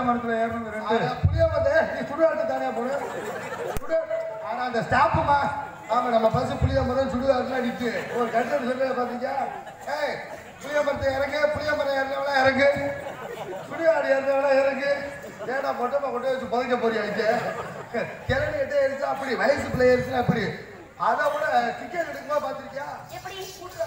மரத்துல ஏறணும் ரெண்டு ஆனா, புளிய மரத்தை நீ சுடுகாட்டு தானே போடு சுடு ஆனா அந்த ஸ்டாப்புமா ஆமா நம்ம பஸ் புளிய மரம் சுடுகாட்டுல நிக்கு ஒரு கட்டணம் சொல்ல பாத்தீங்க ஏய் புளிய மரத்தை இறங்கு புளிய மரம் இறங்கவளா இறங்கு சுடுகாடு இறங்கவளா இறங்கு ஏடா மொட்டமா கொண்டு வச்சு புதைக்க போறியா இங்க கிளம்பி கிட்டே இருந்துச்சு அப்படி வயசு பிள்ளை இருந்துச்சு அப்படி அதை விட டிக்கெட் எடுக்குமா பாத்திருக்கியா எப்படி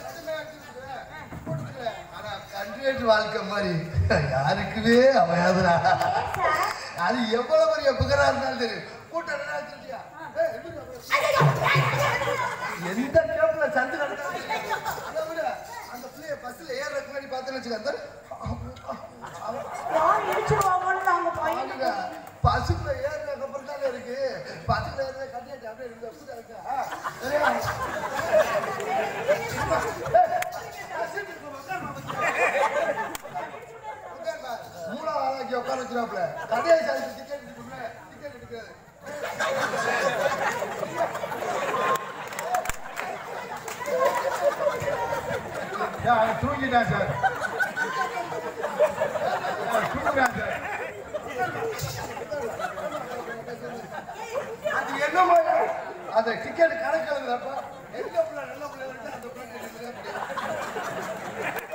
ஆனா கண்ட்ரேட் வாழ்க்கை மாதிரி யாருக்குமே அமையாதுடா ஏன் சார் அது எவ்வளவு பெரிய புகரா இருந்தாலும் தெரியும் கூட்டம் என்ன வச்சிருக்கியா? ஏய், எதுக்கு அப்படி? ஐயையோ, ஏய், ஐயோ, ஐயோ. எந்த கேப்ல சந்து நடந்தாலும் அதை விட அந்த பிள்ளைய பஸ்ல ஏறதுக்கு முன்னாடி பார்த்தேன்னு வச்சுக்க அந்த யார் இடிச்சிருவாங்கன்னு நாங்க பாருங்க, பயந்துட்டோம். பஸ்ஸுக்குள்ள ஏறினதுக்கு அப்புறம் தானே இருக்கு பஸ்ஸுக்குள்ள ஏறின கட்டிட்டு அப்படியே இருந்து அப்படியே இருக்கா? சரியா? உட்காருமா. மூணாவது ஆளாக்கி உட்கார வச்சிருவாப்புல. கடையை சாதிச்சு ticket எடுக்கணும்ல, ticket எடுக்காது. ஏன், அவன் தூங்கிட்டான் சார் அவன் தூங்குறான் சார் அது என்னமோ அந்த டிக்கெட் கணக்கு எழுதுறப்ப எந்த பிள்ளை நல்ல பிள்ளை இருக்கு அந்த பிள்ளை எடுக்கவே முடியாது.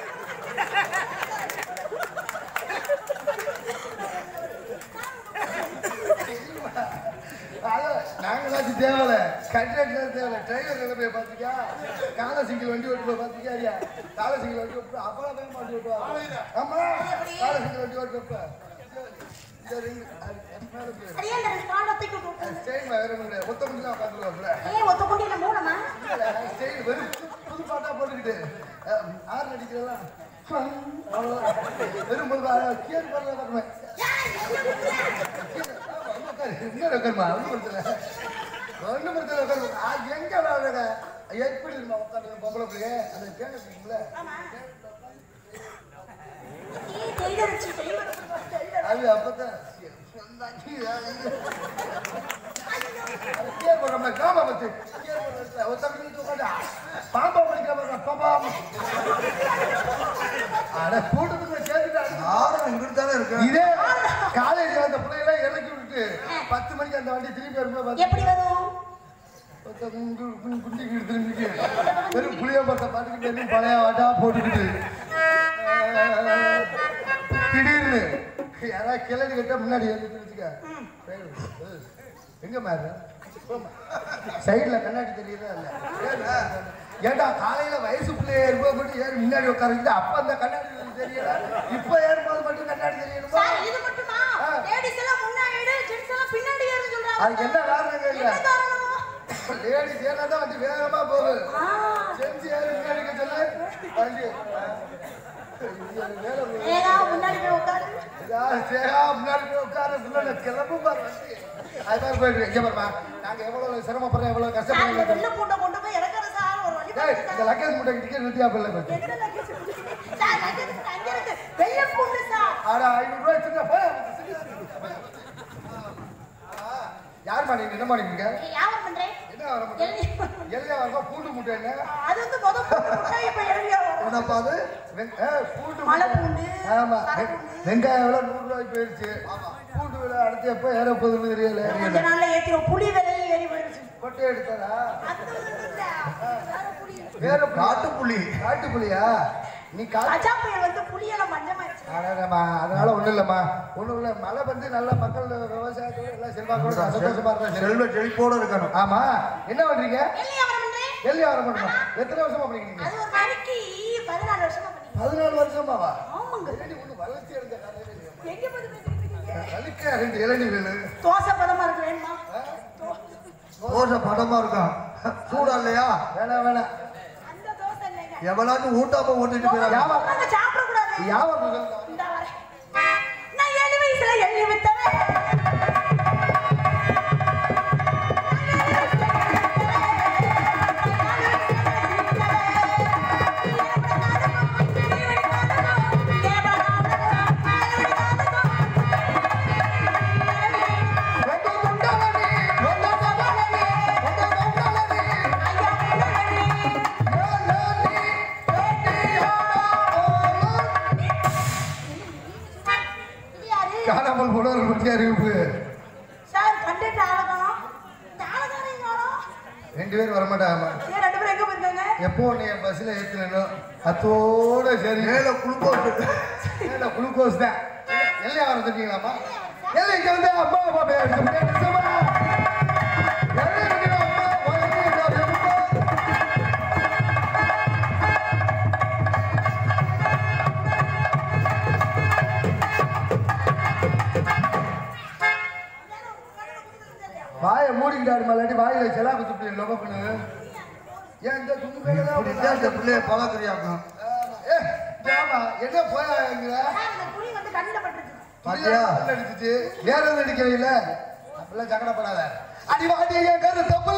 அதான், நாங்களாச்சும் தேவையில்ல கண்ட்ராக்டர் தேவையில்ல டிரைவர் நிலை போய் பார்த்திருக்கியா கால சிங்கிள் வண்டி ஓட்டு போய் பார்த்திருக்கியா இல்லையா கால சிங்கிள் வண்டி ஓட்டு அப்புறம் தான் மாட்டி ஓட்டுவாங்க ஆமா கால சிங்கிள் வண்டி ஓட்டுறப்ப இந்த ring, அது அது மேல போயிரு. சரியா இந்த ரெண்டு காலை தூக்கி விட்டு விட்டுருங்க. ஸ்டேஜ் வேற ஒண்ணும் கிடையாது. ஒத்த மணிக்கு தான் உட்காந்துருவாப்புல. ஏன் ஒத்த குண்டியில மூணமா ஸ்டேஜ் வெறும் புது- புது பாட்டா போட்டுக்கிட்டு அஹ், ஆறு அடிக்கிறதெல்லாம் அவ்வளவுதான். வெறும் புது பா- கீழ் பாட்டுல பார்க்கணும். கீழ், ஆமா, உள்ள உட்காரு. இன்னொரு உட்காருமா, ஒண்ணும் பிரச்சனை இல்ல. ஒண்ணும் பிரச்சனை இல்ல, உட்காரு. ஆ, எங்க விளையாடுறாங்க? எப்படி இருக்குமா உட்காந்து பொம்பளை பிள்ளைங்க அந்த கேட்க இருக்குல்ல ஆமா ஏய் டெய்லர் வச்சு டெய்லர் டெய்லர் அது அப்பதான் கேர் போடுறோம்ல காம பத்து கேர் போடுறோம்ல ஒரு தம்பி வந்து உட்காந்து பாம்பா படிக்காம பாப்பா அட கூட்டத்துக்குள்ள சேர்த்துட்டு ஆரம் இங்கிட்டு தானே இருக்கு இதே காலேஜ் அந்த பிள்ளைகளை இறக்கி விட்டுட்டு பத்து மணிக்கு அந்த வண்டி திரும்பி வரும்போது எப்படி வரும் குண்டிக்கு திரும்பிக்கு வெறும் புளிய பத்த பாட்டுக்கிட்டு வெறும் பழைய வாட்டா போட்டுக்கிட்டு திடீர்னு யாராவது கிளறி கட்ட முன்னாடி எழுதி வச்சுக்க எங்க மாறு சைடுல கண்ணாடி தெரியுதா இல்ல ஏன்னா, ஏன்டா காலையில வயசு பிள்ளைய இருக்கும்போது மட்டும் ஏறி முன்னாடி உட்காந்துக்கிட்டு அப்ப அந்த கண்ணாடி தெரியல இப்ப ஏறும்போது மட்டும் கண்ணாடி தெரியணுமா சார் இது மட்டுமா ஆ. லேடிஸ் எல்லாம் முன்னாடி ஜென்ஸ் எல்லாம் பின்னாடி ஏறுன்னு சொல்றாங்க அதுக்கு என்ன காரணங்க இல்ல என்ன காரணம் லேடிஸ் ஏன்னா தான் வண்டி வேகமா போகுது ஆ, செஞ்சு ஏறி முன்னாடி நிக்க சொல்லு வண்டி வேலை போகுது. ஏதா முன்னாடி போய் உட்காரு இதா, சேகா, முன்னாடி போய் உட்காரு, முன்னாடி கிளம்பும் பாரு வண்டி. அதுதான் போயிட்டு இங்க பாருமா நாங்க எவ்வளவு சிரமப்படுறோம் எவ்வளவு சார் கஷ்டப்படுறோம் இந்த வெள்ளை பூண்டை கொண்டு போய் இறக்குற சார் ஒரு வழி டேய், பண்ணுங்க இந்த லக்கேஜ் மூட்டை டிக்கெட் நிறுத்தியா பிள்ளை கொஞ்சம் என்ன luggage? சார் luggage அங்க இருக்கு வெள்ளை பூண்டு சார் ஆடா ஐநூறு ரூபாய் வச்சுருந்தா போய் யாருமா நீங்க என்ன பண்ணிருக்கீங்க நீ வியாபாரம் பண்றேன் என்ன வர மாட்டேன் எழுதி எல்லையா வரமா பூண்டு மூட்டை என்ன அது வந்து முத பூண்டு முட்டாய் இப்ப எழுதியா வரும் என்னப்பா அது வெங்- ஏ, பூண்டு மலை மூட்டை. பூண்டு, ஆமா கரை வெ- பூண்டு. வெங்காயம் விலை நூறு ரூபாய்க்கு போயிருச்சு பூண்டு விலை அடுத்து எப்போ ஏற போகுதுன்னு தெரியல கொஞ்ச நாள்ல ஏத்திரும் புளி விலையும் ஏறி போயிடுச்சு கொட்டை எடுத்தாரா அது வந்து இல்ல, வேற புளி வேற புலி. காட்டுப்புலி காட்டு புலியா நீ காட்டு கஜா புயல் வந்து புளியெல்லாம் மஞ்சமாச்சு அடடம்மா, அதனால ஒண்ணும் இல்லம்மா ஒண்ணும் இல்ல மழை வந்து நல்ல மக்கள் விவசாயத்தோட எல்லாம் செல்வாக்கோட சந்தோஷமா இருந்தா சரி. செல்வ செழிப்போட இருக்கணும் ஆமா என்ன பண்றீங்க எல்லாம் வியாபாரம் பண்றேன் எல்லி வர பண்ணுமா எத்தனை வருஷமா பண்ணிக்கிறீங்க அது ஒரு நாளைக்கு பதினாலு வருஷமா பண்ணி பதினாலு வருஷமாவா ஆமாங்க இளநீ ஒண்ணு வளர்ச்சி அடைஞ்ச கதையே இல்லையா? எங்க போய் பேசிட்டு இருக்கீங்க வலிக்க ரெண்டு இளநீ வேணும் தோசை பதமா இருக்கு வேணுமா தோசை படமா இருக்கான் சூடா இல்லையா வேணாம் வேணாம் அந்த தோசை இல்லைங்க எவனாச்சும் ஊட்டாம ஓட்டிட்டு போயிடாம வியாபாரம் நாங்க சாப்பிட கூடாது வியாபாரம் சொல்லுங்க. இந்த வரேன் நான் ஏழு வயசுல எள்ளி வித்தவன் ரெண்டு குண்டலனி, ரெண்டு குண்டலனி, ரெண்டு குண்டலனி, ஏலனி, ஏட்டியானா ஓலன். சாம்பல் புடவர் பற்றி அறிவிப்பு சார் கண்டுட்டு ஆளுக்கணும் ஆளுக்காரையும் காணோம் ரெண்டு பேரும் வரமாட்டாங்கம்மா ஏன் ரெண்டு பேரும் எங்க போயிருக்காங்க எப்போ நீ என் பஸ்ஸில் ஏற்றினோ அத்தோட சரி மேல குளுக்கோஸ் ஏன்டா குளுக்கோஸ் தான் எல்லையா வர தெரியுங்களாம்மா எல்லை இங்க வந்து அம்மா அப்பா பேர் இங்க பேர் நிச்சயமா. எல்லை இங்க அம்மா, உனக்கு இந்த அம்மா. வாயை மூடிக்கிட்டாரு மல்லாட்டி வாயில செலா குத்து லொக பண்ணு ஏன் இந்த துணி மேல தான் இப்படிதான் இந்த பிள்ளைய பழக்கிறியாக்கும் ஏ, ஆமா, என்ன போயாங்கிற சார் இந்த துணி வந்து கண்ணில் பட்டுருச்சு பாத்தியா அடிச்சுச்சு வேற எதுவும் அடிக்கல அப்படிலாம் சங்கடப்படாத அடி வாடி என் கரு தப்பு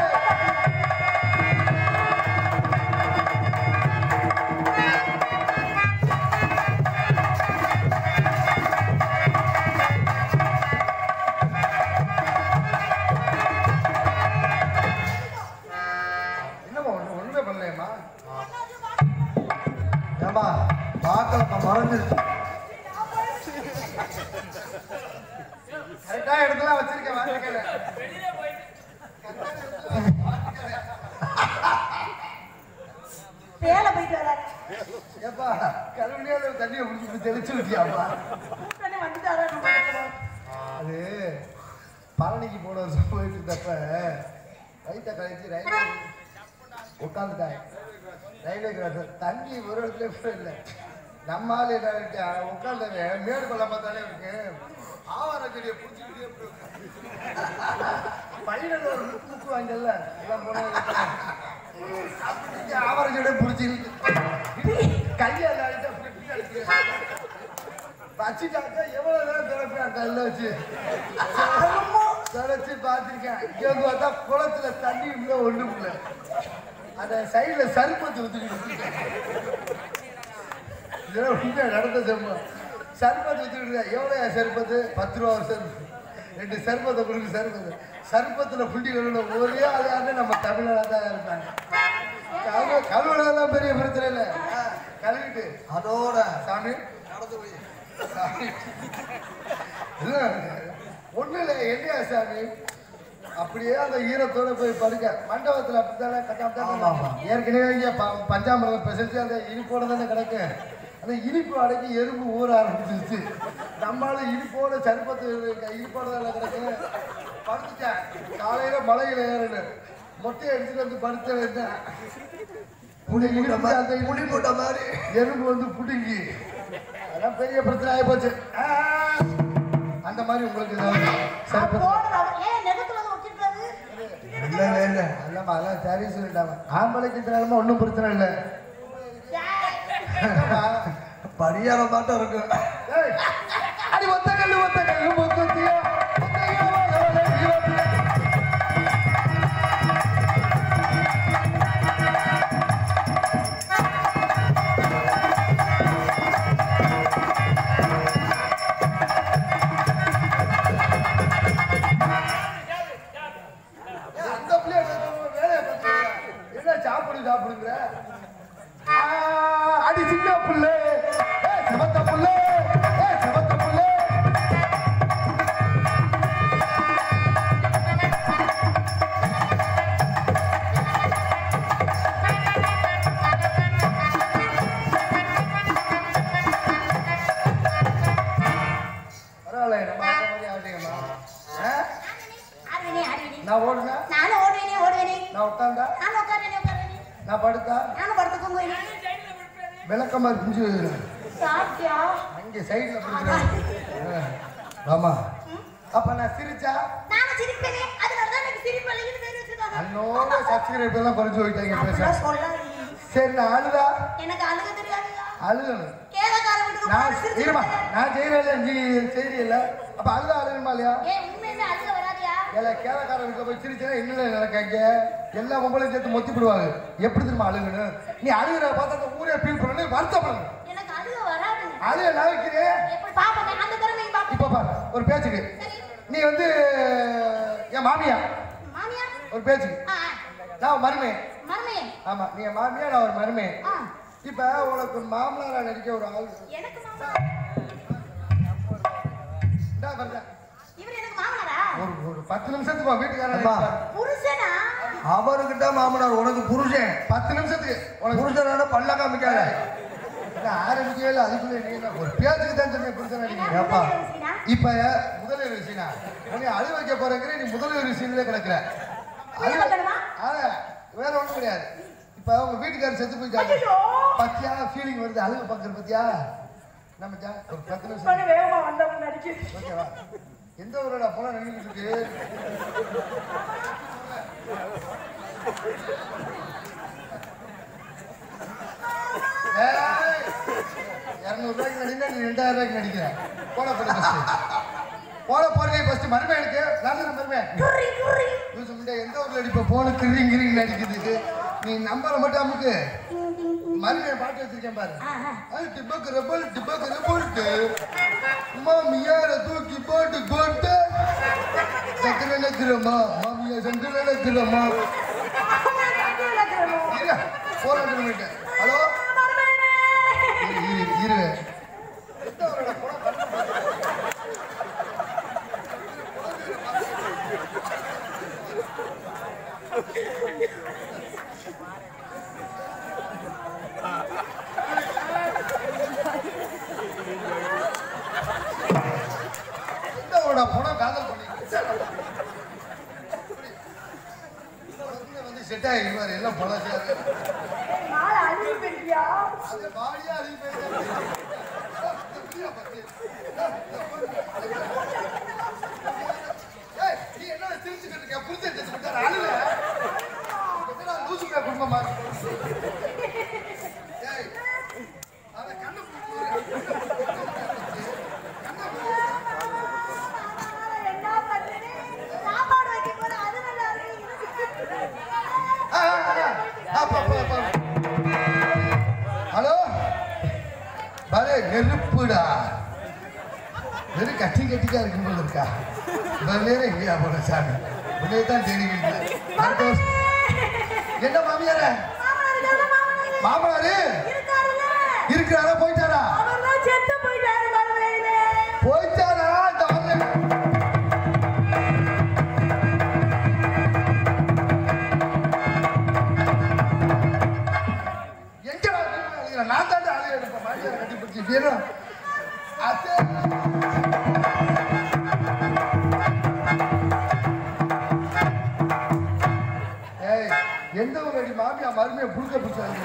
என்னம்மா ஒண்ணு ஒண்ணுமே பண்ணலையம்மா ஏம்பா பார்க்கலப்பா மறைஞ்சிருச்சு கரெக்டா இடத்துல வச்சிருக்கேன் வாழ்க்கையில வேலை போயிட்டு வராரு ஏப்பா கழுவிலே தண்ணியை குடிச்சு தெளிச்சு விட்டியாப்பா கூப்பிட்டோன்னே வந்துட்டாரா நம்ம பக்கத்துல. அது பழனிக்கு போன வருஷம் போயிட்டு இருந்தப்ப வயிற்ற கழிச்சு ரயில்வே உட்காந்துட்டாங்க ரயில்வே கிராஸ் தண்ணி ஒரு இடத்துல கூட இல்லை நம்ம ஆள் என்ன உட்காந்து மேடு பள்ளம் பார்த்தாலே இருக்கு ஆவார செடியை பிடிச்சிக்கிட்டே பையனில் ஒரு முக்கு முக்கு வாங்கல எல்லாம் போன ஆவார செடியை பிடிச்சி கையால் அடிச்சா பிடிச்சி அடிச்சு வச்சுட்டாக்க எவ்வளவு நேரம் திறப்பேன் கல்ல வச்சு திறச்சு பார்த்துருக்கேன் இங்க வந்து பார்த்தா குளத்துல தண்ணி உள்ள ஒண்ணும் இல்லை அந்த சைடுல சருப்பத்து ஊத்துக்கிட்டு இதெல்லாம் உண்மையா நடந்த சம்பவம் சர்பத்து ஊத்துக்கிட்டு எவ்வளோ சர்பத்து பத்து ரூபா ஒரு சர்பத்து ரெண்டு சர்பத்தை கொடுக்கு சர்பத்து சர்பத்தில் புள்ளி கழுவின ஒரே ஆளாக நம்ம தமிழ்நாடு தான் இருப்பாங்க கழுவ கழுவுனதெல்லாம் பெரிய பிரச்சனை இல்லை கழுவிட்டு அதோட சாமி நடந்து போய் சாமி இல்ல ஒண்ணு இல்லை என்னையா சாமி அப்படியே அந்த ஈரத்தோட போய் படுக்க மண்டபத்துல அப்படித்தானே கட்டாம ஆமா, ஆமா. ஏற்கனவே இங்க ப- பஞ்சாமிரதம் பிசைச்சு அந்த இனிப்போட தானே கிடக்கு அந்த இனிப்பு அடக்கி எறும்பு ஊற ஆரம்பிச்சிருச்சு நம்மளால இனிப்போட சருப்பத்து இனிப்போட தானே கிடக்கு படுத்துட்டேன் காலையில மலையில ஏறணும் மொட்டையை எடுத்துட்டு வந்து படுத்த வேண்டாம் புளி மூட்டை இனிப்பு அந்த மாதிரி புளி மூட்டை மாதிரி எறும்பு வந்து புடுங்கி அதெல்லாம் பெரிய பிரச்சனை ஆகி போச்சு அந்த மாதிரி உங்களுக்கு ஏதாவது சரி போடுறது அவர் ஏன் நெகத்துல வந்து வச்சிருக்காரு இல்ல இல்ல இல்லம்மா அதெல்லாம் சரி சொல்லிட்டாங்க ஆம்பளைக்கு திறமை ஒன்றும் பிரச்சனை இல்லை பரிகாரம் மாட்டம் இருக்கு ஏய், அடி ஒத்த கல்லு ஒத்த கல்லு முக்குத்தியா ஒத்தையா வாழ ஜீவன். ஏய், அந்த பிள்ளைய வேலையை பார்த்துருக்கா. என்ன சாப்பிடு சாப்பிடுங்கிற ஆ, அடி சின்ன புள்ளே ஏ செவத்த புள்ளே ஏ செவத்த புள்ளே பரவாயில்ல நம்ம அந்த மாதிரி ஆட்டீங்கம்மா ஆ? ஆடுவேனே ஆடுவேனே நான் ஓடுனா நானும் ஓடுவேனே ஓடுவேனே நான் உட்காந்தா நானும் உட்காருவேனே உட்காருவேனே நான் படுத்தா நானும் படுத்து தூங்குவேனே விளக்கமா புரிஞ்சு சாப்பிட்டியா அங்கே சைடுல புரிஞ்சுக்கிறேன் ஆமா அப்ப நான் சிரிச்சா நானும் சிரிப்பேனே அதனால தான் எனக்கு சிரிப்பு அழகுன்னு பேர் வச்சிருக்காங்க அன்னோட சப்ஸ்கிரைபர் எல்லாம் குறைஞ்சு போயிட்டாங்க பேச அப்படிலாம் சொல்லாதீங்க சரி நான் அழுதா எனக்கு அழுக தெரியாதுயா அழுகணும் கேரக்கார வீட்டுக்கு நான் போனா சிரிச்சு இருமா விடுவேன். நான் செய்யறேன் நீ செய்யல அப்ப அழுதா அழுகணுமா இல்லையா ஏய் உண்மையுமே அழுக வராதியா இல்ல கேரக்கார வீட்டுல போய் சிரிச்சா என்ன நடக்காங்க எல்லா பொம்பளையும் சேர்த்து மொத்தி போடுவாங்க எப்படி திரும்ப அழுகணும் நீ அழுகுற பார்த்தா அந்த ஊரே ஃபீல் பண்ணணும் வருத்தப்படணும் எனக்கு அழுக வராதுங்க அழுக நகைக்கிறேன் எப்படி பாப்போமே அந்த திறமையும் பாப்போம் இப்ப பாரு ஒரு பேச்சுக்கு சரி நீ வந்து என் மாமியா மாமியா ஒரு பேச்சுக்கு ஆ ஆ. நான் மருமே மருமையே ஆமா நீ என் மாமியா நான் ஒரு மருமே ஆ இப்ப உனக்கு மாமனாரா நடிக்க ஒரு ஆள் எனக்கு மாமா இந்தா வர்றேன். இவர் எனக்கு மாமனாரா ஒரு ஒரு பத்து நிமிஷத்துக்கு வா, வீட்டுக்காரன் அம்மா. இருப்பார். புருஷனா அவருக்கிட்ட மாமனார் உனக்கு புருஷன் பத்து நிமிஷத்துக்கு உனக்கு புருஷனான பல்ல காமிக்காத இல்ல, ஆரம்பிக்கவே இல்லை அதுக்குள்ள நீ என்ன ஒரு பேச்சுக்கு தான் சொன்னேன் புருஷனா நீங்க ஏப்பா. புருஷனா? இப்ப முதலீடு விஷயம் நீ அழு வைக்க போறேங்கிற நீ முதலீடு விஷயம்ல கிடக்குற அழு வைக்கணுமா? ஆனா வேற ஒண்ணும் கிடையாது இப்ப உங்க வீட்டுக்காரர் செத்து போயிட்டாங்க ஐயோ! பத்தியா ஃபீலிங் வருது அழுக பாக்குற பத்தியா நம்ம ஜா- ஒரு பத்து நிமிஷம் கொஞ்சம் வேகமா வந்தவங்க நடிக்க ஓகேவா எந்த ஊரோட போல நின்றுட்டு இருக்கு ஏய், இருநூறு ரூபாய்க்கு நடினா நீ ரெண்டாயிரம் ரூபாய்க்கு நடிக்கிற போட போட ஃபர்ஸ்ட் போட போறீங்க ஃபர்ஸ்ட் மருமைகளுக்கு நல்ல மருமை குர்ரி குர்ரி லூசு முண்டை எந்த ஊர்ல அடிப்ப போன கிரிங் கிரிங் நடிக்குது நீ நம்பரை மட்டும் அமுக்கு மருமையை பாட்டு வச்சிருக்கேன் பாரு அது டிபக் ரபல் டிபக் ரபல்ட்டு மாமியார தூக்கி போட்டு போட்டு சக்கர நக்கிறமா மாமியா சங்கர நக்கிறமா இரு போராட்டம் பண்ணிட்டேன் ஹலோ இரு இரு இரு எந்த ஊரோட போனா பண்ண எந்த ஊரோட போனா காதல் பண்ணிட்டு வந்து செட் ஆகிடுவார் எல்லாம் பழசாரு மாலை அழுகி போயிட்டியா அது பாடியா அழுகி போயிடுச்சு. ஏய், நீ என்ன சிரிச்சுக்கிட்டு இருக்க? புரிஞ்சு வச்சு விட்டாரு, அழுவ. என்னடா லூசுக்கா குடும்பமா இருக்கு? ஏய், அவன் கண்ணை மூடு. கண்ணை மூடு. என்ன பண்றேன்னு சாப்பாடு வைக்கும் போது அது நல்லா இருக்கு ஆ, ஆ, ஆ. ஆ, போ, போ, போ. ஹலோ பாரு நெருப்புடா வெறும் கட்டி கட்டிக்கா இருக்கும் போது இருக்கா இவர் நேரம் எங்கேயா போன சாமி உன்னை தான் தேடிக்கிட்டு அடுத்த வருஷம் என்ன மாமியார மாமனாரு இருக்காருல்ல இருக்கிறாரா போயிட்டாரா அவர்தான் செத்து போயிட்டாரு மறுமையிலே போயிட்டாரா இந்த வரல. எங்கடா நீ அழுகுற? நான் தாண்டா அழுக எடுப்பேன் மாமியாரை கட்டி பிடிச்சி வீரம் அது ஏய் எந்த ஒரு அடி மாமியா மருமையை புடுக்க பிடிச்சாங்க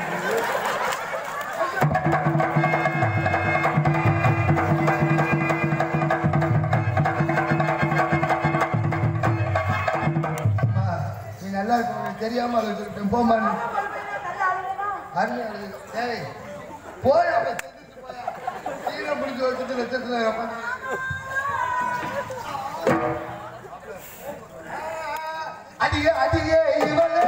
அம்மா, நீ நல்லா இருக்க உனக்கு தெரியாம அழுதுருப்பேன் போமா நீ நல்லா அழுகுமா அருமை அழுது ஏய் போய் அப்ப செத்துட்டு போயா கீழே முடிஞ்சு வச்சுட்டு லட்சத்துல உட்காந்து அடிய அடியே இவளே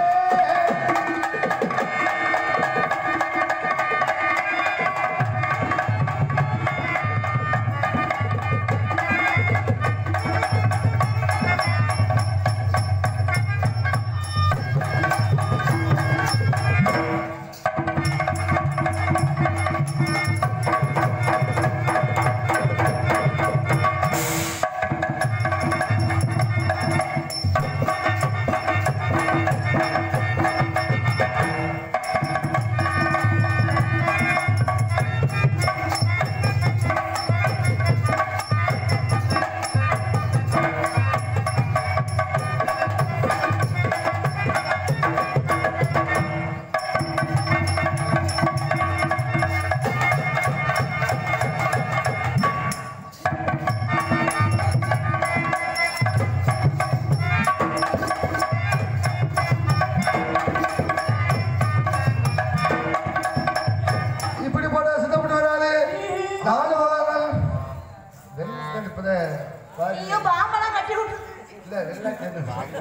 இப்படி போட சித்தப்பட்டு வராது நானும் வரேன் வெள்ளம் இப்பதான் பாரு. நீயும் பாம்பெல்லாம் கட்டி விட்டு இல்ல வெள்ளம் கேட்டு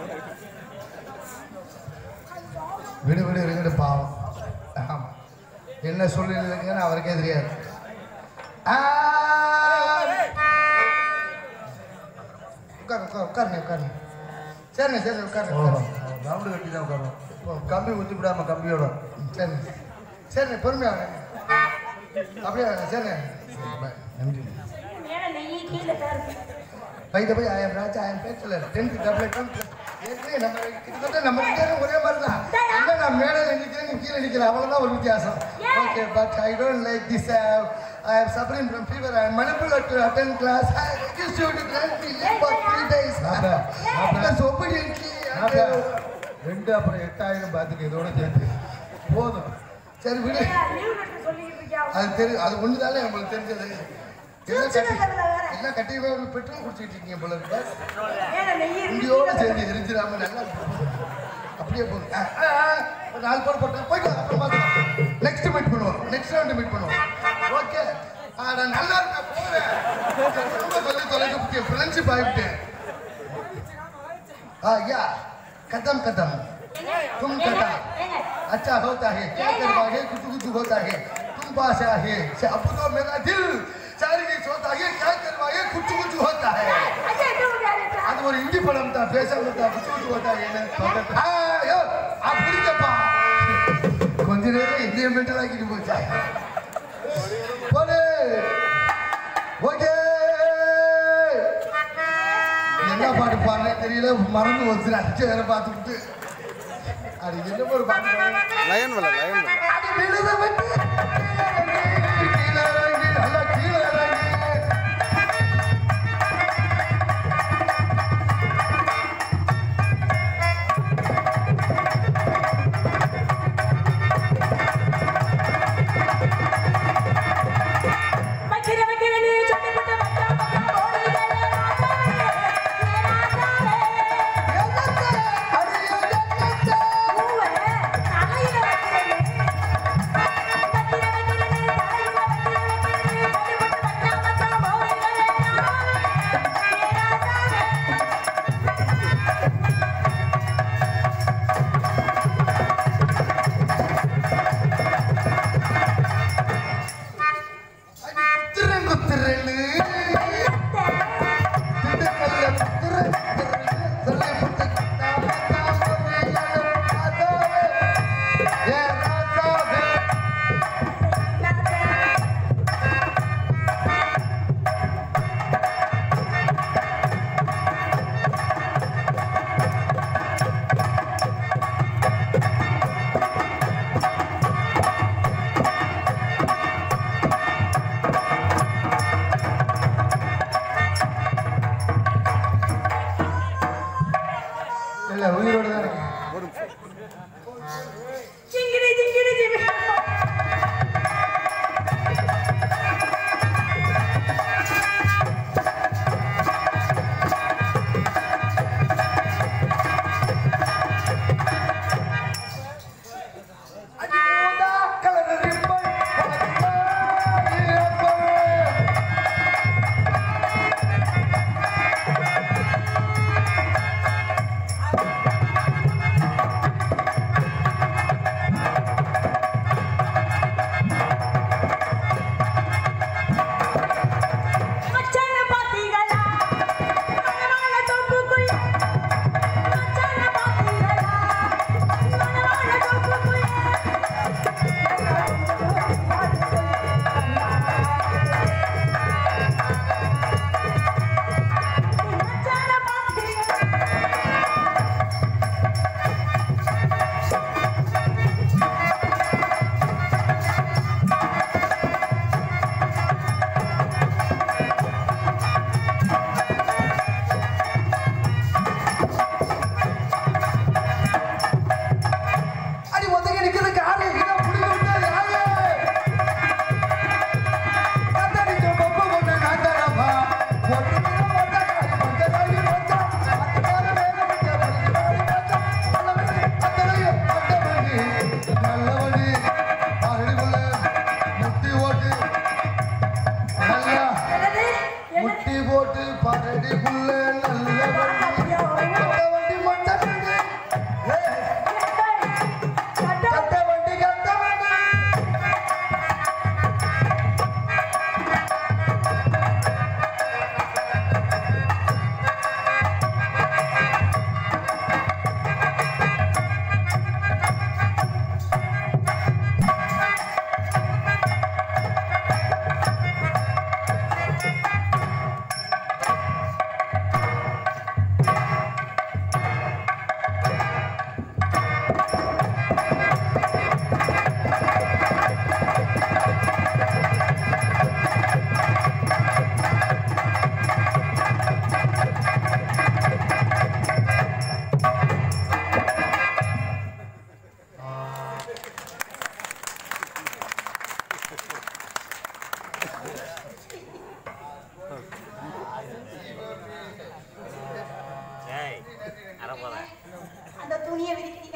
விடு விடு இருக்கட்டு பாவம் ஆமா என்ன சொல்லிருக்கேன்னு அவருக்கே தெரியாது ஆ! உட்காரு உட்காரு உட்காருங்க உட்காருங்க சரிண்ணே சரி உட்காருங்க உட்காருங்க. ரவுண்டு கட்டி தான் உட்காருவோம் கம்பி ஊற்றி விடாம கம்பியோட சரி சரிண்ணே பொறுமையா வாங்க. அப்படியே வாங்க சரிண்ணே சரி, bye. நன்றி மேல நெய் கீழே பேரு by the by I am Raja I am bachelor tenth double ஏற்கனவே நம்ம கிட்டத்தட்ட நம்ம கிட்டே ஒரே மாதிரி தான் என்ன நான் மேடையில் நிற்கிறேன் நீ கீழே நிற்கிறேன் அவ்வளோதான் ஒரு வித்தியாசம் okay but I don't like this I am suffering from fever. I am unable to attend class. I request you to grant me leave for three days. மாப்ள, மாப்ள. Because obediently, மாப்ள, and, ரெண்டு அப்புறம் எட்டாயிரம் பார்த்துக்க இதோட சேர்த்து போதும் சரி விடு லீவ் லெட்டர் சொல்லிக்கிட்டு இருக்கியா அது தெரியும் அது ஒன்று தானே உங்களுக்கு தெரிஞ்சது எல்லாம் சின்ன கட்டி கதையில வேற. எல்லாம் கட்டி பெட்ரோல் குடிச்சிட்டு இருக்கீங்க போல இருக்கு ஏன்னா நெய் இருக்கு இந்தியோட சேர்ந்து எரிஞ்சிடாம நல்லா இருக்கு. அப்படியே போகுது ஆ, ஆ, ஆ, ஒரு நாலு பேர் போட்டு போயிட்டு வா, அப்புறம் பார்த்துக்கலாம் நெக்ஸ்ட் மீட் பண்ணுவோம் நெக்ஸ்ட் ரவுண்ட் மீட் பண்ணுவோம் ஓகே நான் நல்லா இருக்கேன் போகிறேன் ரொம்ப சொல்லி தொலைக்க முக்கியம் ஃப்ரெண்ட்ஷிப் ஆகிவிட்டேன் हाँ या कदम कदम तुम कदम अच्छा होता है क्या करवाए कुछ कुछ होता है तुम पास आए से अब तो मेरा दिल सारी की सोता है क्या करवाए कुछ कुछ होता है அஜய் என்ன முடியாது அது ஒரு ஹிந்தி படம் தான் பேசாம தான் குச்சு குச்சு ஓட்டா என்ன ஆ, ஐயோ, ஆ, பிடிக்கப்பா கொஞ்ச நேரம் இந்திய மென்டல் ஆக்கிட்டு போச்சா போடு ஓகே என்ன பாட்டு பாடுறே தெரியல மறந்து வச்சு அடிச்சு வேற பார்த்துக்கிட்டு அது என்ன ஒரு பாட்டு பாடுறேன்? லயன் வல்ல லயன் வல்ல அடி விழுத வெட்டி கீழே இறங்கி நல்லா கீழே இறங்கி வைக்கிற வைக்கிற நீ சொல்லி போட்டு வச்சா பக்கம் ஓடுதே பூவே தலையில வைக்கிறேன் வைக்கிற வைக்கிற நீ தலையில வைக்கிற வைக்கிற நீ சொல்லி போட்டு வச்சா பக்கம் ஓடுதே அடி குத்துறேன் குத்துறேன்னு திண்டுக்கல்ல குத்துறேன் குத்துறேன்னு சொல்லி புட்டு கிட்டாம தாமரை எனும் ராசாவே, என் ராசாவே. இல்ல உயிரோட தான் இருக்கேன். ஒரு நிமிஷம் ஜிங்கிரி ஜிங்கிரி ஜிங்கிரி அடி ஊதா கலர் ரிப்பன், உனக்கு ரிப்பன். மச்சான பாத்தீங்களா மணவாள தோப்புக்குள்ள மச்சான பாத்தீங்களா மணவாள தோப்புக்குள்ள மச்சான பாத்தீங்களா அடி ஒதுங்கி நிக்கிறது காரு இதை புடிக்க விட்டா யாரு காத்தாடிக்க பொம்மை பொண்ணு நாட்டாரப்பா ஒட்டு மீன மொட்டை காரி மொட்டை காரி மொட்டை அத்தனால வேலை விட்ட வலிக்கு மாறி மொட்டை நல்லவனி அத்தனையும் மொட்டவனி நல்லவனி அருளிமுள்ள முட்டி ஓட்டு நல்லா என்னது என்ன முட்டி போட்டு பரடி புள்ள நல்ல வண்டி மொட்டை வண்டி மொட்டை வண்டி ஏய், கட்ட வண்டி கட்ட வண்டி துணியை விரிக்கிறீங்க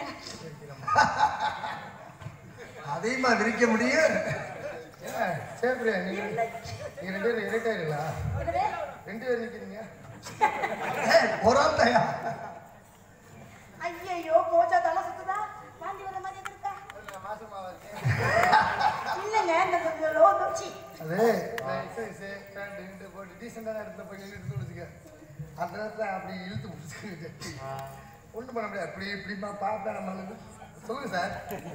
அதையுமா விரிக்க முடியும் ஏன், சரி பிரியா, நீங்க நீங்க ரெண்டு பேரும் இறக்காயிருங்களா என்னது? ரெண்டு பேர் நிக்கிறீங்க ஏய், ஒரு ஆள் தாயா ஐயையோ போச்சா தலை சுத்துதா வாந்தி வர மாதிரி இருக்கா மாசமாவா இருக்கேன் இல்லைங்க இந்த கொஞ்சம் லோ தோச்சி அது எக்ஸசைஸ் பேண்ட் கிண்டு போட்டு டீசெண்டான இடத்துல போய் நின்று எடுத்து பிடிச்சிக்க அந்த நேரத்தில் அப்படி இழுத்து பிடிச்சிக்கிட்டு ஒன்றும் பண்ண முடியாது அப்படி இப்படிமா பார்ப்பேன் நம்ம சொல்லுங்க சார்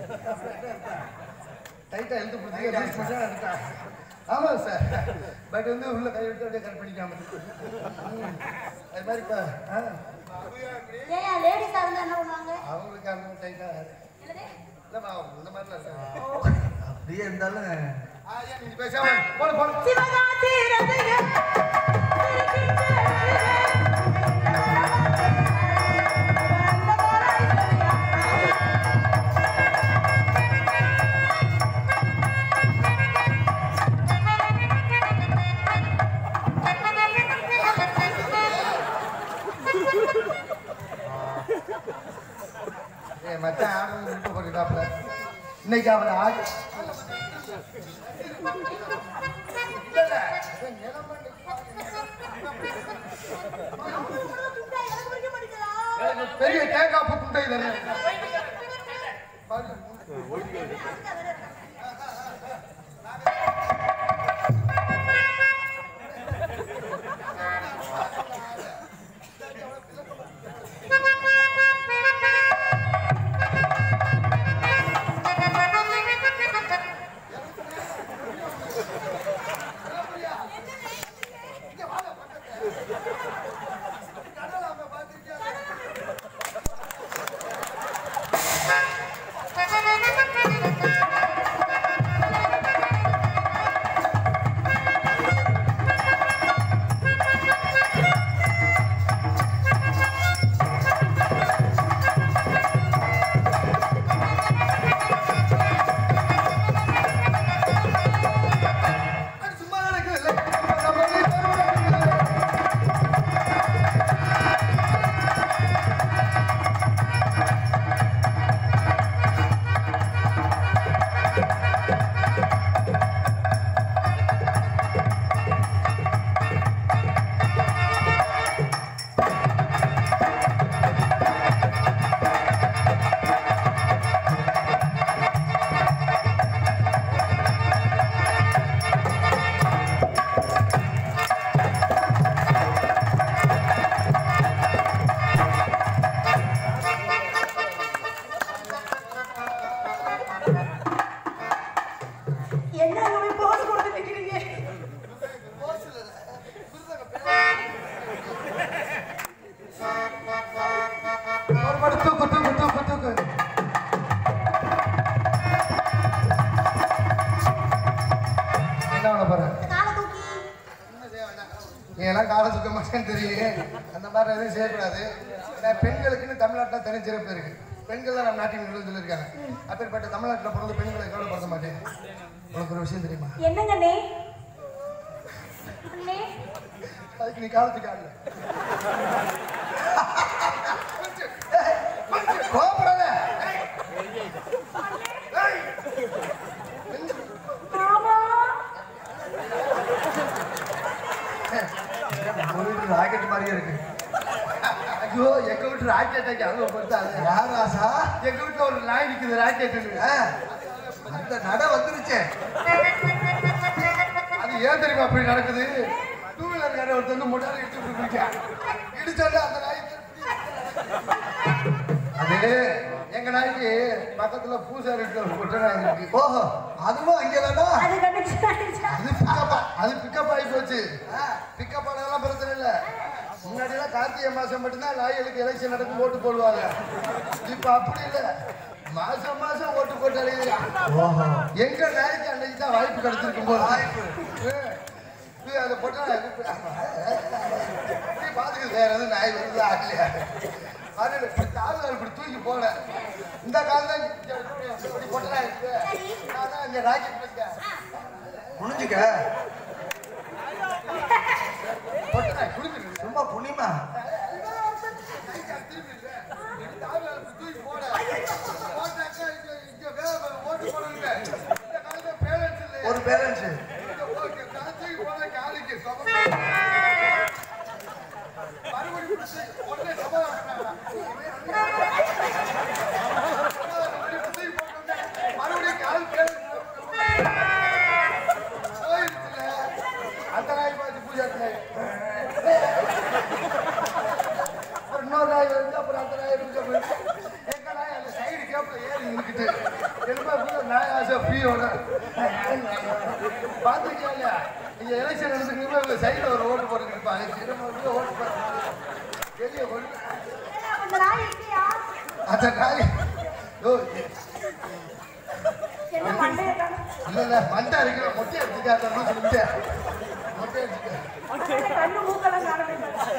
டைட்டாக இழுத்து பிடிச்சிக்க லூஸ் பண்ணா எடுத்தா ஆமாம் சார் பட் வந்து உள்ள கை விட்டு அப்படியே கட் பண்ணிக்காம ம். அது மாதிரி இப்போ ஏன் லேடிஸா இருந்தா என்ன பண்ணுவாங்க அவங்களுக்கு அந்த டைட்டாக என்னது? இல்லைம்மா இந்த மாதிரிலாம் சார் அப்படியே இருந்தாலும் ஆ ஏன் நீ பேசாம போடு போடு சிவகாசி ரசிகே, சிரிக்கின்ற ரசிகே, அந்த போராய் சரியா? ஏ மச்சான் ஆடும் விட்டு போட்டுட்டாப்ல இன்னைக்கு அவனை ஆடி எனக்கு பிடிக்க மாட்டேங்குதா? பெரிய தேங்காய் பூ துண்டை தானே சும்மா நடக்குது என்ன அங்க போய் போஸ் கொடுத்து நிக்கிறீங்க ஒரு மணி தூக்கு தூக்கு தூக்கு தூக்கு என்ன பண்ண போற காலை தூக்கி நீ எல்லாம் காலை தூக்க மாட்டேன்னு தெரியும் அந்த மாதிரி எதுவும் செய்யக்கூடாது ஏன்னா பெண்களுக்குன்னு தமிழ்நாட்டில் தனி சிறப்பு இருக்கு பெண்கள் தான் நம்ம நாட்டின் நிறுவனம் சொல்லியிருக்காங்க அப்பேற்பட்ட தமிழ்நாட்டில் பிறந்த பெண்களை கவலைப்படுத்த மாட்டேன் உனக்கு ஒரு விஷயம் தெரியுமா என்னங்க அண்ணே அண்ணே அதுக்கு நீ காலத்துக்கு ஆடல கோபப்படாத ஆமா நம்ம வீட்டு ராக்கெட் மாதிரியே இருக்கு ஐயோ எங்க வீட்டு ராக்கெட் அங்கே அங்கே பொறுத்தாது யார் ஆசா எங்க வீட்டுல ஒரு நாய் நிக்குது ராக்கெட் ஆ, அந்த நட வந்துருச்சே அது ஏன் தெரியுமா அப்படி நடக்குது டூ வீலர் கார ஒருத்தர் வந்து முன்னாடி இடிச்சு விட்டுருக்கா இடிச்சோட அந்த நாய் அது எங்க நாய்க்கு பக்கத்துல பூசாரி இருக்கிற ஒரு குட்டை நாய் இருக்கு ஓஹோ அதுவும் அங்கேதானா அது கண்டுச்சு ஆயிடுச்சா அது பிக்கப் அது பிக்கப் ஆகி போச்சு பிக்கப் ஆனதெல்லாம் பிரச்சனை இல்லை முன்னாடி எல்லாம் கார்த்திகை மாசம் மட்டும்தான் நாய்களுக்கு எலெக்ஷன் நடக்கும் ஓட்டு போடுவாங்க இப்ப அப்படி இல்லை மாசம் மாசம் ஓட்டு போட்டு அழைக்கிறான் ஓஹோ எங்க நாய்க்கு அன்னைக்கு தான் வாய்ப்பு கிடைச்சிருக்கும் போது வாய்ப்பு அதை போட்டா பாத்துக்கு வேற எதுவும் நாய் வருதா ஆகலையா அது இப்படி காலில் இப்படி தூக்கி போட இந்த கால் தான் இப்படி போட்டா இருக்கு நான் தான் இங்க ராக்கெட் இருக்கேன் குனிஞ்சுக்க போட்டா குடிக்கிறேன் சும்மா புனிமா திருப்பி காலில் இப்படி தூக்கி உடனே சமாதானம் பண்ணாங்களா? மறுபடியும் கால் பேர் போயிருச்சுல. அந்த நாய் பார்த்து பூஜை நாய் அப்புறம் இன்னொரு நாய் வந்து அப்புறம் அந்த நாய் இருந்து போயிடுச்சு. எங்க நாய் அந்த சைடு கேப்ல ஏறி நின்னுக்கிட்டு என்னமா கூட நாய் ஆசை ஃப்ரீயோட பார்த்துருக்கியா இல்லையா இங்க எலெக்ஷன் நடந்துக்கிறப்ப சைடுல ஒரு ஓட்டு போட்டுக்கிட்டு இருப்பாங்க சின்ன வந்து ஓட்டு போடுறாங்க பெரிய ஒன்று அந்த நாய் இருக்கியா அந்த நாய் ஓ என்ன மண்டையை காணோம். இல்ல இல்ல மண்டை இருக்கிற மொட்டை அடிச்சுக்காட்டணும் சொல்லிட்டு மொட்டை அடிச்சுக்க கண்ணு மூக்கெல்லாம் காணவே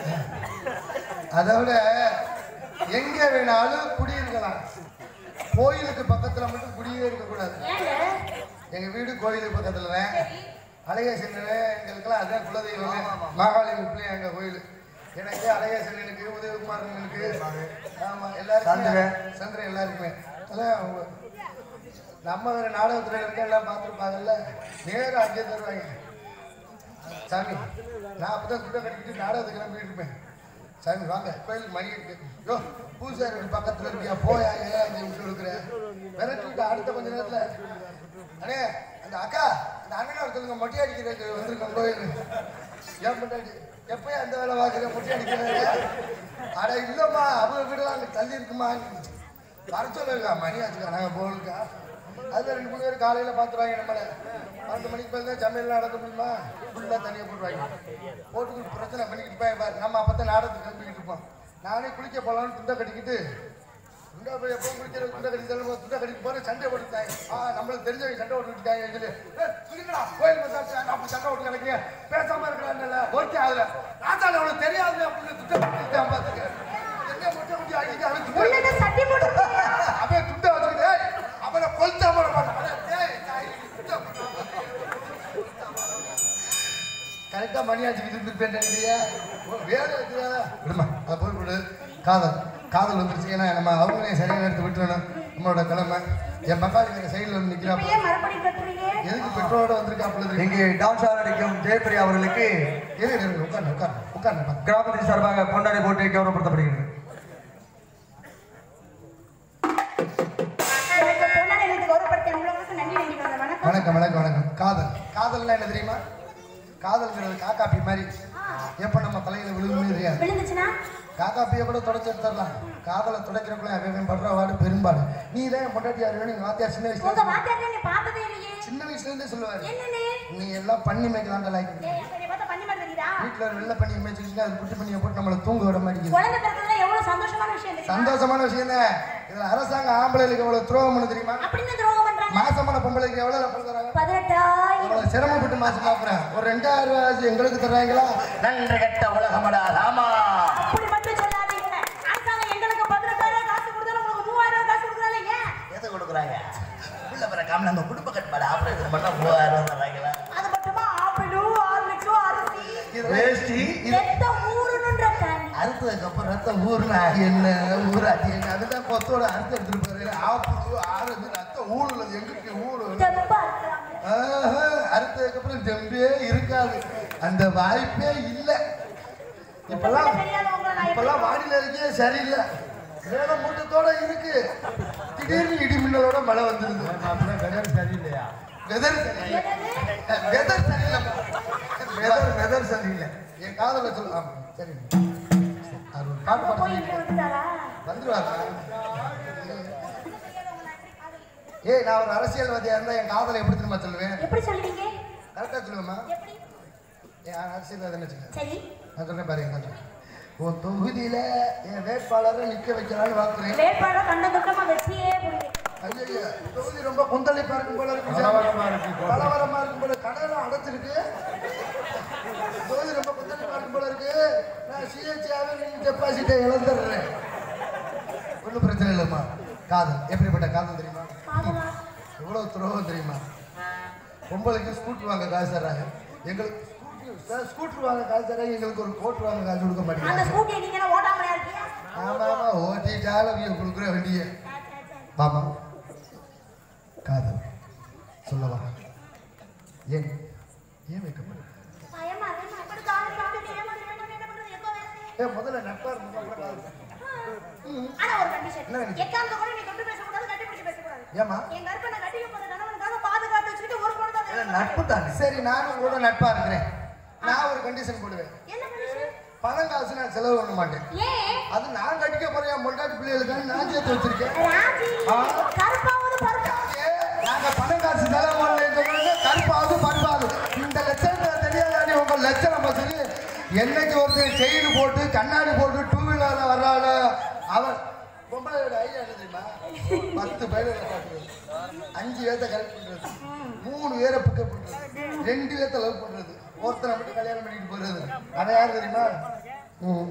அதோட எங்க வேணாலும் குடியிருக்கலாம் கோயிலுக்கு பக்கத்துல மட்டும் குடியே இருக்கக்கூடாது ஏங்க எங்க வீடு கோயிலுக்கு பக்கத்துல அழகேசன் எங்களுக்கெல்லாம் அதான் குலதெய்வம் மாகாளி பிள்ளை எங்க கோயில் எனக்கு அழகேசனுக்கு உதயகுமாரனுக்கு ஆமா எல்லாருக்குமே சந்திரன். சந்திரன் எல்லாருக்குமே அதான் அவங்க- நம்ம வேற நாடகத்துல இருக்க எல்லாம் பார்த்துருப்பாங்கல்ல நேரம் அங்கே தருவாங்க சாமி நான் அப்பதான் துட்டை கட்டிக்கிட்டு நாடகத்துக்கு கிளம்பிட்டு இருப்பேன் சாமி வாங்க கோயிலுக்கு மணி இருக்கு யோ பூசாரி வீட்டு பக்கத்துல இருக்கியா போயா ஏன் அங்கே விட்டு கொடுக்குற விரட்டி விட்டு அடுத்த கொஞ்ச நேரத்துல அண்ணே அந்த அக்கா அந்த அண்ணனை ஒருத்தவங்க மொட்டை அடிக்கிறதுக்கு வந்திருக்கோம் கோயில் ஏன் முன்னாடி எப்பயும் அந்த வேலை பார்க்குற மொட்டை அடிக்கிறாங்க அட இல்லைம்மா அவங்க வீடெல்லாம் அங்கே தள்ளி இருக்குமா வர சொல்லுங்க மணி ஆச்சுக்கா நாங்கள் போகலுக்கா அதில் ரெண்டு மூணு பேர் காலையில் பார்த்துருவாங்க நம்மளை பன்னெண்டு மணிக்கு மேலே தான் சமையல் நடக்க முடியுமா ஃபுல்லாக தனியாக போட்டுருவாங்க போட்டுக்கிட்டு பிரச்சனை பண்ணிக்கிட்டு போய் பாரு நம்ம அப்போ தான் நாடகத்துக்கு கிளம்பிக்கிட்டு இருப்போம் நானே குளிக்க போகலான்னு துண்டை கட்டிக்கிட்டு துண்டா போய் எப்போ குளிக்கிற துண்டை கட்டி தள்ளும் துண்டை கட்டிட்டு போகிற சண்டை போட்டுட்டாங்க ஆ நம்மளுக்கு தெரிஞ்சவங்க சண்டை போட்டுக்கிட்டாங்க சொல்லி "ஏய், குளிக்கடா கோயில் வந்தாச்சு அப்படி சண்டை போட்டு கிடைக்கீங்க பேசாமல் இருக்கிறாங்கல்ல ஓகே அதில் நான் தான் அவளுக்கு தெரியாது அப்படின்னு துண்டை கட்டிட்டு பார்த்துக்கிறேன் என்ன மட்டும் குட்டி அடிக்க அவன் துண்டை உள்ளத சட்டி போட்டு அவன் துண்டை வச்சுக்கிட்டு "ஏய், அவனை கொல்த்த போட மாட்டான் கரெக்டா மணி ஆச்சுக்கிட்டு இருந்துருப்பேன் நினைக்கிறியா ஓ, வேலை இருக்குதா விடுமா அதை போய் விடு காதல் காதல் வந்துருச்சு ஏன்னா நம்ம அவங்களையும் சரியான எடுத்து விட்டுறணும் நம்மளோட கிழமை என் பக்காளி எங்க சைடில் வந்து நிற்கிறாப்புல ஏன் மறுபடியும் கட்டுறீங்க எதுக்கு பெட்ரோலோட வந்திருக்காப்புல இருக்கு இங்கே டான்ஸ் ஆட நடிக்கும் ஜெயபிரியா அவர்களுக்கு இரு இரு உட்காந்து உட்காந்து உட்காந்து கிராமத்தின் சார்பாக பொன்னாடை போட்டு கௌரவப்படுத்தப்படுகிறது எனக்கு பொன்னாடை எனக்கு கௌரவப்படுத்த உங்களுக்கு நன்றி நினைக்கிறேன் வணக்கம் வணக்கம் வணக்கம் வணக்கம் காதல் காதல்னா என்ன தெரியுமா காதல்ங்கிறது காக்காப்பி மாதிரி எப்போ நம்ம தலையில விழுகுமே தெரியாது விழுந்துச்சுன்னா காக்காப்பியை கூட தொடச்சி எடுத்துடலாம் காதலை துடைக்கிறக்குள்ள அவன் படுற வாடு பெரும்பாடு நீ தான் என் பொண்டாட்டியா இருக்கணும் எங்க வாத்தியார் சின்ன உங்க வயசுல வாத்தியார் நீ பார்த்ததே இல்லையே சின்ன வயசுல இருந்தே சொல்லுவாரு என்னன்னு நீ எல்லாம் பண்ணி மேய்க்கலாம் லைக் ஏய், என்னை பார்த்தா பண்ணி மாதிரி தெரியுதா வீட்டுல ஒரு வெள்ளை பண்ணி மேய்ச்சிக்கிட்டு அது குட்டி பண்ணியை போட்டு நம்மளை தூங்க விட மாட்டேங்குது குழந்தை பிறந்ததுல எவ்வளவு சந்தோஷமான விஷயம் தெரியுமா சந்தோஷமான விஷயம் தான் இதுல அரசாங்கம் ஆம்பளைகளுக்கு எவ்வளவு துரோகம் பண்ணு தெரியுமா அப்படின்னு துரோகம் பண்றாங்க மாசமான பொம்பளைக்கு எவ்வளவு லப்பம் தராங்க பதினெட்டாயிரம் எவ்வளவு சிரமப்பட்டு மாசம் பாக்குறேன் ஒரு ரெண்டாயிரம் ரூபாய் ஆச்சு எங்களுக்கு தர்றாங்களா நன்று கெட்ட உலகமடா ராமா அப்படி மட்டும் சொல்லாதீங்க அரசாங்கம் எங்களுக்கு பதினெட்டாயிரம் காசு கொடுத்தாலும் உங்களுக்கு மூவாயிரம் காசு கொடுக்குறாங்க ஏன் எது கொடுக்குறாங்க உள்ள பிற காம நம்ம குடும்ப கட்டுப்பாடு ஆபரேஷன் பண்ணா மூவாயிரம் ரூபாய் தர்றாங்களா அது மட்டுமா ஆப்பிளும் ஆர்லிக்ஸும் அரிசி வேஷ்டி ரத்த ஊருன்ற தண்ணி அறுத்ததுக்கு அப்புறம் ரத்தம் ஊறுனா என்ன ஊராட்டி என்ன அதுதான் கொத்தோட அறுத்து எடுத்துட்டு போறேன் ஆப்பு ஆறுது ரத்தம் ஊழுல எங்கிட்டு ஊழு தெம்பா இருக்கிறாங்க ஆஹா, அறுத்ததுக்கு அப்புறம் தெம்பே இருக்காது அந்த வாய்ப்பே இல்லை இப்பெல்லாம் தெரியாதவங்கள நான் எப்படி இப்பெல்லாம் வானிலை இருக்கே சரியில்லை வேலை மூட்டத்தோட இருக்கு திடீர்னு இடி மின்னலோட மழை வந்துருது வெதர் சரியில்லையா வெதர் சரியில்லை வெதர் சரியில்லை வெதர் வெதர் சரியில்லை என் காதல சொல்லு ஆமா சரி அவர் ஒரு பாட்டு பாட போய் சொல்லி இங்க வந்துட்டாரா வந்துருவாங்க ஏய் நான் ஒரு அரசியல்வாதியா இருந்தா என் காதலை எப்படி தெரியுமா சொல்லுவேன் எப்படி சொல்லுவீங்க கரெக்டா சொல்லுவேமா எப்படி என் அரசியல்வாதி வச்சுக்க சரி நான் சொல்றேன் பாரு எங்க சொல்றேன். உன் தொகுதியில என் வேட்பாளரை நிக்க வைக்கலாம்னு பார்க்குறேன் வேட்பாளர் கண்ட துட்டமா வெற்றியே புரியுது ஐயோ தொகுதி ரொம்ப கொந்தளிப்பா இருக்கும் போல இருக்கு கலவரமா இருக்கு கலவரமா இருக்கும் போல கடலாம் அடைச்சிருக்கு தொகுதி ரொம்ப கொந்தளிப்பா இருக்கும் போல இருக்கு நான் சிஹெச்ஆவே நீங்க டெபாசிட்டை இழந்துடுறேன் ஒன்றும் பிரச்சனை இல்லைம்மா காதல் எப்படிப்பட்ட காதல் தெரியுமா காதலா எவ்வளவு துரோகம் தெரியுமா பொம்பளைக்கு ஸ்கூட்டர் வாங்க காசு தர்றாங்க எங்களுக்கு ஸ்கூட்டர் ஸ்கூட்டர் வாங்க காசு தர்றாங்க எங்களுக்கு ஒரு கோட் வாங்க காசு கொடுக்க அந்த மாட்டேங்கிறாங்க ஸ்கூட்டியை நீங்க என்ன ஓட்டாமலையா இருக்கீங்க ஆமா ஆமா ஓட்டிட்டாலும் அவங்க கொடுக்குற வண்டியை மாமா காதல் சொல்லவா ஏன் ஏன் வைக்கப்படும் பயமா இருக்கு. எப்படி காதல் காதல் ஏமாந்து ஏமாந்து என்ன பண்றது? எப்ப வேணும்? ஏய், முதல்ல நட்பா இருந்தா அப்புறம் காதல். ஆனா ஒரு கண்டிஷன் என்ன condition? எக்காந்த கூட நீ தொட்டு பேசக்கூடாது கட்டி பிடிச்சு பேசக்கூடாது ஏம்மா என் கருப்பை நான் கட்டிக்க போற கணவனுக்காக பாதுகாத்து வச்சுக்கிட்டு ஒரு குழந்தை இல்ல, நட்பு தானே சரி நானும் உங்களோட நட்பா இருக்கிறேன் நான் ஒரு கண்டிஷன் போடுவேன் என்ன கண்டிஷன் பணம் காசு நான் செலவு பண்ண மாட்டேன் ஏன் அது நான் கட்டிக்க போறேன் என் பொண்டாட்டி பிள்ளைகளுக்கு நான் சேர்த்து வச்சிருக்கேன் ராஜி ஆ. கருப்பாவது பருப்பாவது ஏ, நாங்க பணம் காசு செலவு பண்ணல கருப்பாவது பண்பாது இந்த லட்சணத்தை தெரியாதாடி உங்க லட்சணம் பத்தி என்னைக்கு ஒருத்தர் செயின் போட்டு கண்ணாடி போட்டு டூ வீலர்ல வர்றாள் அவன் பொம்பளையோட ஐடியா என்ன தெரியுமா பத்து பேரை பார்க்குறது அஞ்சு பேர்த்த கரெக்ட் பண்றது மூணு பேரை பிக்கப் பண்றது ரெண்டு பேர்த்த லவ் பண்றது ஒருத்தரை மட்டும் கல்யாணம் பண்ணிட்டு போறது அவன் யார் தெரியுமா ம்.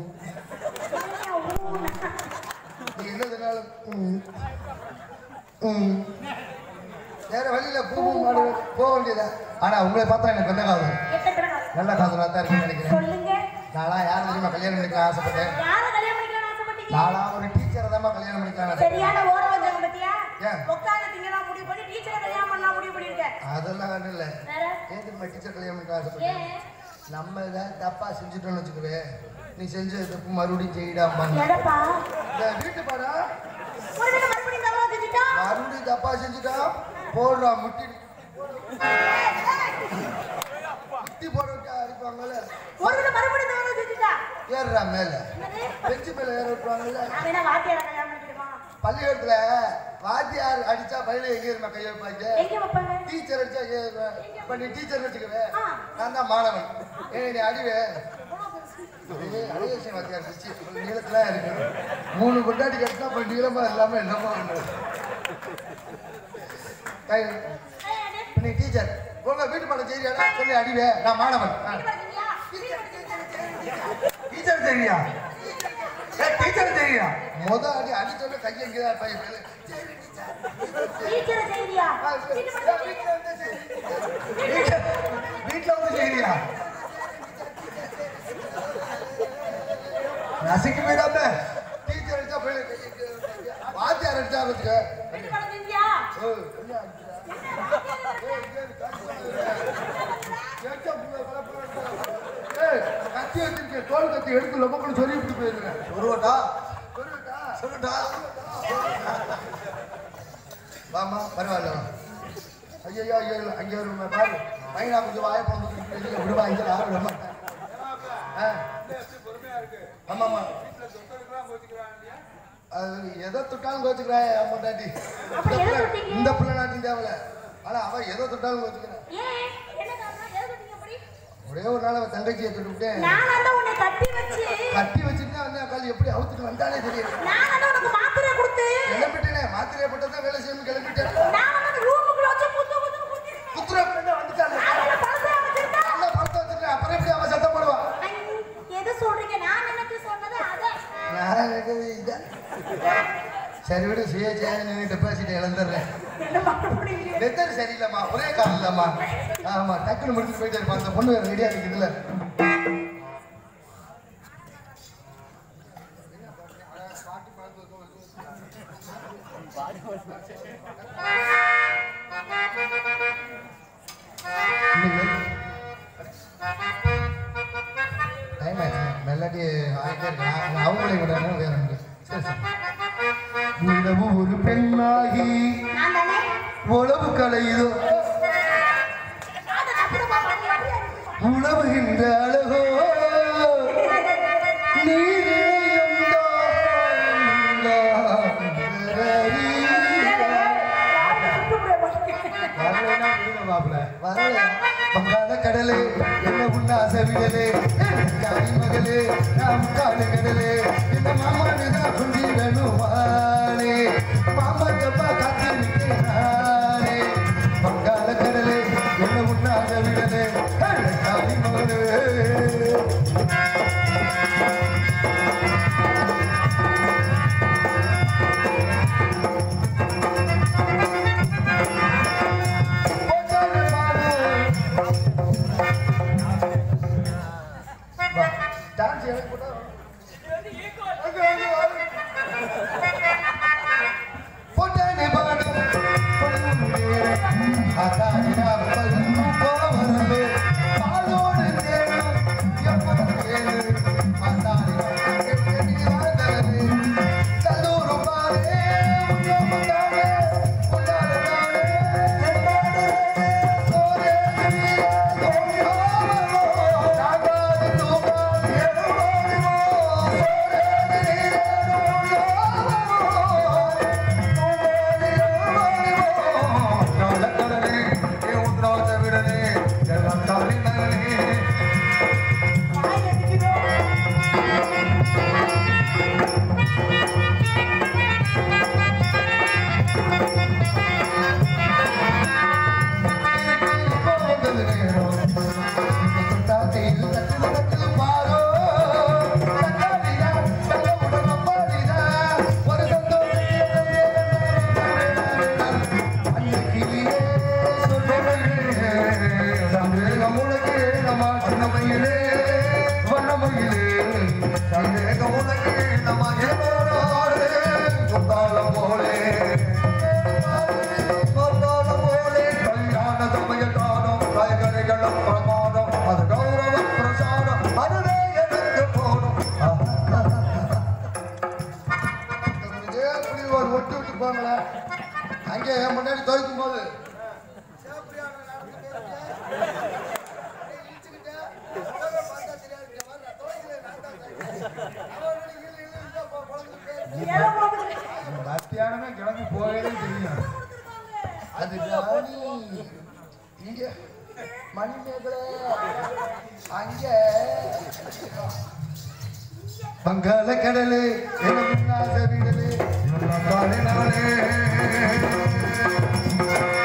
நீ என்ன சொன்னாலும் ம். ம். வேற வழியில பூ பூ மாடு போக வேண்டியதா ஆனா உங்களை பார்த்தா எனக்கு என்ன காதல் எத்தனை தடவை? நல்ல காதலா தான் இருக்குன்னு நினைக்கிறேன் சொல்லுங்க நானா யார் தெரியுமா கல்யாணம் பண்ணிக்கலாம் ஆசைப்பட்டேன் யார கல்யாணம் பண்ணிக்கலாம்னு ஆசைப்பட்டீங்க நானா ஒரு டீச்சரை தான் கல்யாணம் பண்ணிக்கலாம் சரியான ஓர வந்தாங்க பத்தியா ஏன்? உட்காந்து திங்கலாம் முடிவு பண்ணி டீச்சரை கல்யாணம் பண்ணலாம் முடிவு பண்ணிருக்கேன் அதெல்லாம் ஒண்ணும் இல்ல வேற ஏன் தெரியுமா டீச்சர் கல்யாணம் பண்ணிக்கலாம் ஆசைப்பட்டேன் ஏன் நம்ம ஏதாவது தப்பா செஞ்சுட்டோம்னு வச்சுக்கவே நீ செஞ்ச தப்பு மறுபடியும் செய்யிடாம்பாங்க எடப்பா இந்த வீட்டு பாடா ஒரு வேளை மறுபடியும் தவறா செஞ்சுட்டா மறுபடியும் தப்பா செஞ்சுட்டா போடுறா முட்டி முட்டி போட விட்டா அடிப்பாங்கல்ல ஒரு வேளை மறுபடியும் தவறா செஞ்சுட்டா ஏறுறா மேல என்னது பெஞ்சு மேல ஏற விட்டுவாங்கல்ல நான் வேணா வாத்தியார கல்யாணம் பண்ணிக்கிடுமா பள்ளிக்கூடத்துல வாத்தியார் அடிச்சா பையில எங்க இருமா கையை வைப்பாங்க எங்க வைப்பாங்க டீச்சர் அடிச்சா எங்க இருப்ப? இப்ப நீ டீச்சர் வச்சுக்கவே ஆ. நான் தான் மாணவன் ஏ நீ அடிவே ஏய், அழகேசன் வாத்தியார் பிச்சு நீளத்துல இருக்கு மூணு கொண்டாடி கட்டினா இப்ப நீளமா இல்லாம என்னமா பண்றது? கை ஏய், அண்ணே, இப்ப நீ டீச்சர் உங்க வீட்டு பாடம் செய்யறியா சொல்லி அடிவே நான் மாணவன் ஆ. வீட்டு படிக்கிறீங்களா? வீட்டு படிக்கிறீங்களா? டீச்சர் தெரியா டீச்சர் தெரியா முத அடி அடிச்சோட கையை இங்கதான் பையன் மேல. டீச்சரை செய்றியா? ஆ, சரி. வீட்டு ஆ, படிக்கிறீங்களா? வீட்டுல வந்து சரி. வீட்டுல வந்து செய்யறியா நசுக்கி போயிடாம டீச்சர் அடிச்சா பையன் கையை இங்க வைப்பாங்க. வாத்தியார் அடிச்சா வச்சுக்க வீட்டு பாடம் செஞ்சியா? ஏய், என்ன அடிக்கிறா? ஏய், இங்க இரு, காசு வாங்குறேன். எச்சா புள்ள, கலப்படம் இருக்கா? ஏய், கத்தி வச்சிருக்கேன் தோல் கத்தி எடுத்து லொபக்குன்னு சொல்லி விட்டு போயிருக்கேன் ஒருவட்டா சொல்லுடா சொல்லுடா வாமா பரவாயில்ல வா. ஐயோ ஐயோ இல்லை அங்கே ஒரு ம- பாரு பையனா கொஞ்சம் வாய போந்து விடுவா இங்கே யாரும் விட மாட்டேன் ஆ ஆமாம்மா அது எதை தொட்டாலும் கோச்சுக்கிறாய் அம்மாட்டாட்டி அப்படி எதை தொட்டீங்க? இந்த பிள்ளை நாட்டும் தேவையில்ல ஆனா அவ எதை தொட்டாலும் கோச்சுக்கிறான் ஏன்? என்ன காரணம்? எதை தொட்டீங்க அப்படி? ஒரே ஒரு நாள் அவ தங்கச்சியை தொட்டுவிட்டேன் நானாண்டா உன்னை கட்டி வச்சு கட்டி வச்சுட்டு வந்து கால் எப்படி அவுத்துட்டு வந்தாலே தெரியல நானாண்டா உனக்கு மாத்திரை கொடுத்து கிளம்பிட்டேனே மாத்திரையை போட்டதான் வேலை செய்யணும் கிளம்பிட்டேன் நான் வந்து ரூமுக்குள்ள வச்சு குத்து குத்து குத்திருக்கேன். குத்துரா பிள்ளை வந்துட்டாங்க நான் என்ன பழசா வச்சிருக்கேன்? நல்ல படத்தை வச்சுட்டு அப்புறம் எப்படி அவன் சத்தம் போடுவான் ஐ, எது சொல்றீங்க நான் நினைச்சு சொன்னது அதான் நான் நினைக்கிறது இதான். சரி விடு சுயேட்சையாக நீ டெபாசிட் இழந்துடுறேன் என்ன பண்ண முடியல வெத்தர் சரியில்லைம்மா ஒரே கால் இல்லம்மா ஆமா டக்குன்னு முடிச்சு போயிட்டே இருப்பான் அந்த பொண்ணு ரெடியா இருக்குதுல்ல டைம் ஆச்சு மெல்லாட்டி ஆகிட்டே இருக்கேன் அவங்களே விட வேற ஒன்று சரி சரி நிலவு ஒரு பெண்ணாகி நான் தானே உழவு கலையுதோ அதை தப்புமா பண்ணி அப்படியே இருக்கு. உழவுகின்ற அழகோ நீரேயும் வங்காள கடலே என்ன உண்ணா செவிடலே காரி மகளே நாம் காடு கடலே இந்த மாமானுதான் குஞ்சிடனுமானே மாமா தப்பா காத்திருக்கேன் நானே வங்காள கடலே என்ன உண்ணா செவிடலே காரி மகளே டான்ஸ் எனக்கு போட்டா துவைப்பாங்களே அங்கே என் முன்னாடி துவைக்கும் போது மத்தியானமே கிளம்பி போகவே தெரியும் அது ராணி இங்க மணிமேகலை அங்க வங்காள கடலே எனக்கு ஆசை விடலே நாளே